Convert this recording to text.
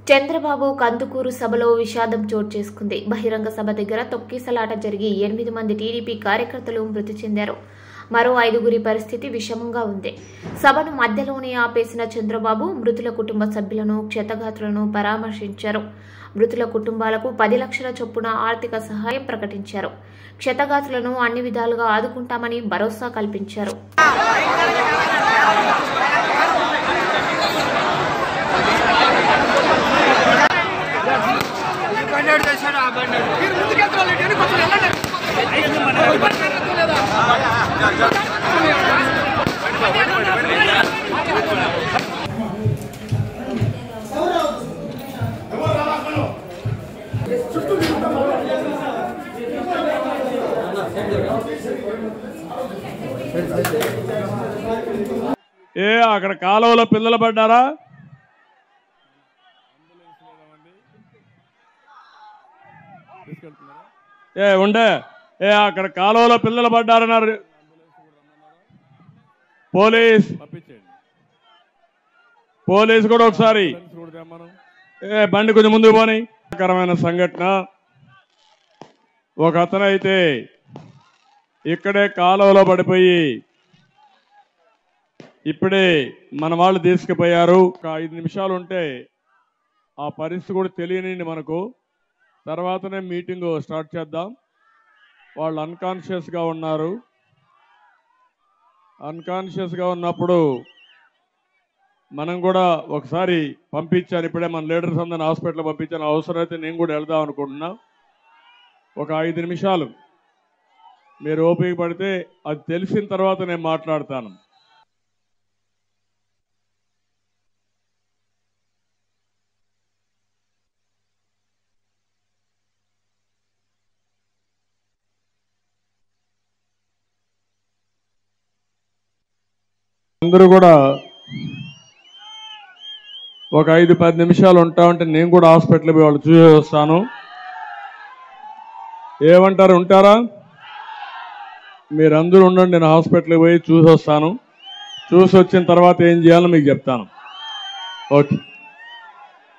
చంద్రబాబు కందుకూరు సభలో విషాదం చోటు చేసుకుంది బహిరంగ సభ దగ్గర తొక్కిసలాట జరిగి ఎనిమిది మంది టీడీపీ కార్యకర్తలు మృతి చెందారు మరో ఐదుగురి పరిస్థితి విషమంగా ఉంది సభను మధ్యలోనే ఆపేసిన చంద్రబాబు మృతుల కుటుంబ సభ్యులను క్షతగాత్రులను పరామర్శించారు మృతుల కుటుంబాలకు పది లక్షల చొప్పున ఆర్థిక సహాయం ప్రకటించారు క్షతగాత్రులను అన్ని విధాలుగా ఆదుకుంటామని భరోసా కల్పించారు బండి చేశాడు ఆ బండి మీరు ముందుకెళ్తారు కానీ కొంచెం వెళ్ళండి ఏ అక్కడ కాలువలో పిల్లలు పడ్డారా ఏ ఉండే ఏ అక్కడ కాలువలో పిల్లలు పడ్డారన్నారు పోలీస్ పోలీస్ కూడా ఒకసారి ఏ బండి కొంచెం ముందుకు పోని కరమైన సంఘటన ఒక అతనైతే ఇక్కడే కాలువలో పడిపోయి ఇప్పుడే మన వాళ్ళు తీసుకుపోయారు ఒక ఐదు నిమిషాలు ఉంటే ఆ పరిస్థితి కూడా తెలియనిండి మనకు తర్వాతనే మీటింగ్ స్టార్ట్ చేద్దాం వాళ్ళు అన్కాన్షియస్గా ఉన్నారు అన్కాన్షియస్గా ఉన్నప్పుడు మనం కూడా ఒకసారి పంపించాను ఇప్పుడే మన లీడర్స్ అందరిని హాస్పిటల్ పంపించాను అవసరమైతే నేను కూడా వెళ్దాం అనుకుంటున్నా ఒక ఐదు నిమిషాలు మీరు ఓపిక పడితే అది తెలిసిన తర్వాత నేను మాట్లాడతాను అందరూ కూడా ఒక ఐదు పది నిమిషాలు ఉంటా ఉంటే నేను కూడా హాస్పిటల్ పోయి వాళ్ళు చూసి వస్తాను ఏమంటారు ఉంటారా మీరందరూ ఉండండి నేను హాస్పిటల్కి పోయి చూసి వస్తాను చూసి వచ్చిన తర్వాత ఏం చేయాలో మీకు చెప్తాను ఓకే